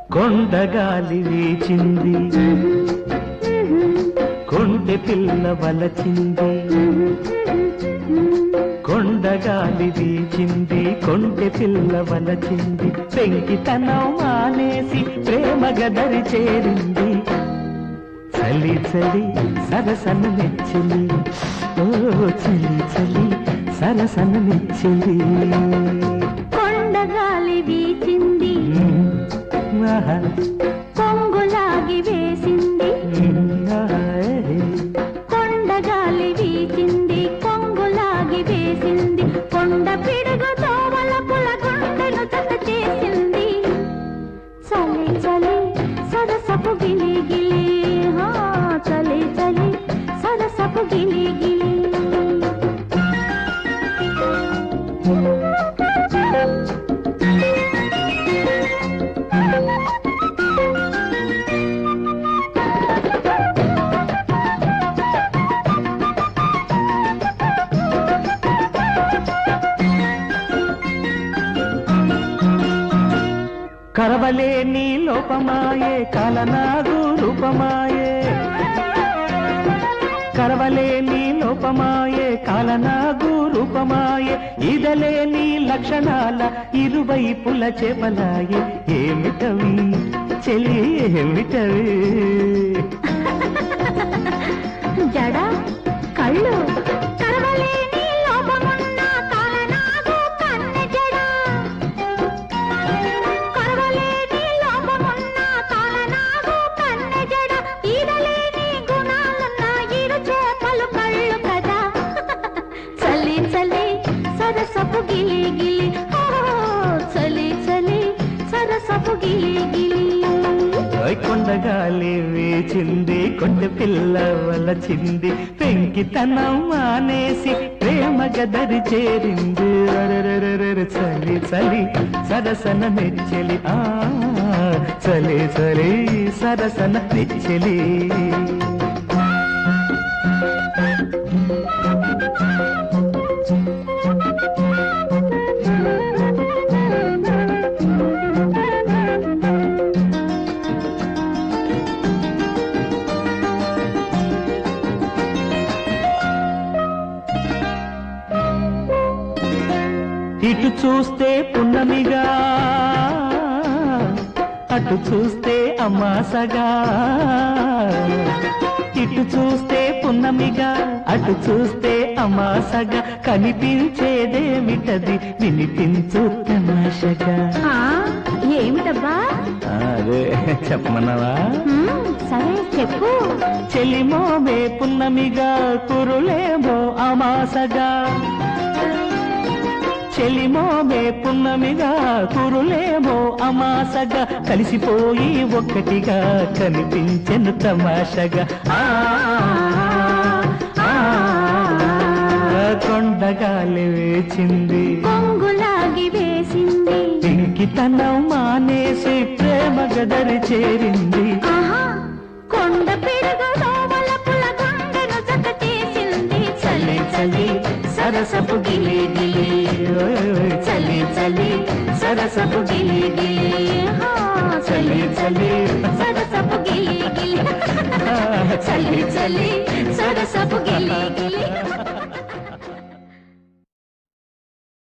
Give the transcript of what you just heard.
కొండగాలి వీచింది కొండె పిల్ల వలచింది కొండగాలి వీచింది కొండె పిల్ల వలచింది పెంకితనం మానేసి ప్రేమ గదరి చేరింది చలి చలి సరసన మెచ్చింది ఓ చలి చలి సరసన మెచ్చింది కొండగాలి వీచింది ఆహా, పొంగులాగి వేసింది ఆహా, ఏ. కొండగాలి వీచింది కొంగులాగి వేసింది కొండ పిడుగు తోవల పుల గుండెను జత చేసింది చలి చలి సరసపు గిలి గిలి హా, చలి చలి సరసపు గిలి గిలి కరవలే నీ లోపమాయే కలనాగు రూపమాయే కరవలే నీ లోపమాయే కాలనాగు రూపమాయే ఇదలే నీ లక్షణాల ఇరువైపుల చేపలాయే ఏమిటవి చెలి ఏమిటవి జడ కళ్ళు కరవలేని లోపమున్న కాలనాగు కన్నె జడ కరవలేని లోపమున్న కాలనాగు కన్నె జడ ఈడలేని గుణాలున్న ఇరు చేపలు కళ్ళు కదా చలి చలి సరసపు గిలి గిలి ఓ చలి చలి సరసపు గిలి గిలి ఓయ్ కొండగాలి వేచింది కొండ పిల్ల వలచింది పెంకితనం మానేసి ప్రేమ గదరి చేరింది అరెరెరెరెరె చలి చలి సరసన నెచ్చలి ఆ చలి చలి సరసన నెచ్చలి ఇటు చూస్తే పున్నమిగా అటు చూస్తే అమాసగా ఇటు చూస్తే పున్నమిగా అటు చూస్తే అమాసగా కనిపించేదేమిటది వినిపించు తమాషగా ఆ, ఏమిటబ్బా అదే చెప్పమన్నావా హ్మ్, సరే చెప్పు చెలిమోమే పున్నమిగా కురులేమో అమాసగా చెలిమోమే పున్నమిగా కురులేమో అమాసగా కలిసిపోయి ఒక్కటిగా కనిపించెను తమాషగా ఆ, ఆ, కొండగాలి వేచింది కొంగులాగి వేసింది ఇంకితనం మానేసి ప్రేమ గదరి చేరింది ఆహా కొండ పిడుగు దోమల పుల గుండెను జత చేసింది చలి చలి సరసపు గిలి గిలి ఓయ్ ఓయ్ చలి చలి సరసపు గిలి గిలి హా, చలి చలి సరసపు గిలి గిలి చలి చలి సరసపు గిలి గిలి